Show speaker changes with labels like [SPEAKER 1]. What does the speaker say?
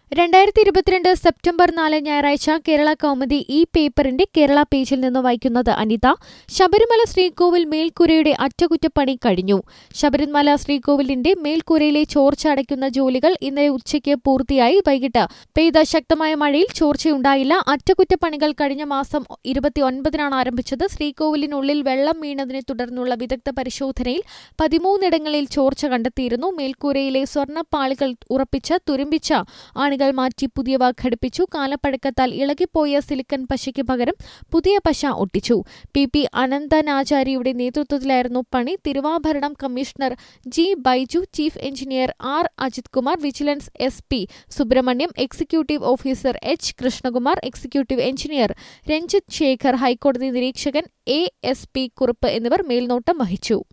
[SPEAKER 1] രണ്ടായിരത്തി ഇരുപത്തിരണ്ട് സെപ്റ്റംബർ നാല് ഞായറാഴ്ച കേരള കൗമുദി ഈ പേപ്പറിന്റെ കേരള പേജിൽ നിന്ന് വായിക്കുന്നത് അനിത ശബരിമല ശ്രീകോവിൽ മേൽക്കൂരയുടെ അറ്റകുറ്റപ്പണി കഴിഞ്ഞു ശബരിമല ശ്രീകോവിലിന്റെ മേൽക്കൂരയിലെ ചോർച്ച അടയ്ക്കുന്ന ജോലികൾ ഇന്നലെ ഉച്ചയ്ക്ക് പൂർത്തിയായി വൈകിട്ട് പെയ്ത ശക്തമായ മഴയിൽ ചോർച്ചയുണ്ടായില്ല അറ്റകുറ്റപ്പണികൾ കഴിഞ്ഞ മാസം ഇരുപത്തിയൊൻപതിനാണ് ആരംഭിച്ചത് ശ്രീകോവിലിനുള്ളിൽ വെള്ളം വീണതിനെ തുടർന്നുള്ള വിദഗ്ധ പരിശോധനയിൽ പതിമൂന്നിടങ്ങളിൽ ചോർച്ച കണ്ടെത്തിയിരുന്നു മേൽക്കൂരയിലെ സ്വർണ്ണപ്പാളികൾ ഉറപ്പിച്ച് തുരുമ്പിച്ച ആണികൾ മാറ്റി പുതിയവ ഘടിപ്പിച്ചു കാലപ്പഴക്കത്താൽ ഇളകിപ്പോയ സിലിക്കൺ പശയ്ക്ക് പകരം പുതിയ പശ ഒട്ടിച്ചു പി പി അനന്തനാചാര്യയുടെ നേതൃത്വത്തിലായിരുന്നു പണി തിരുവാഭരണം commissioner G Baiju chief engineer R Ajith Kumar vigilance S P Subrahmanyam executive officer H Krishnakumar executive engineer Ranjith Sekhar ഹൈക്കോടതി നിരീക്ഷകൻ എ എസ് പി കുറുപ്പ് എന്നിവർ മേൽനോട്ടം വഹിച്ചു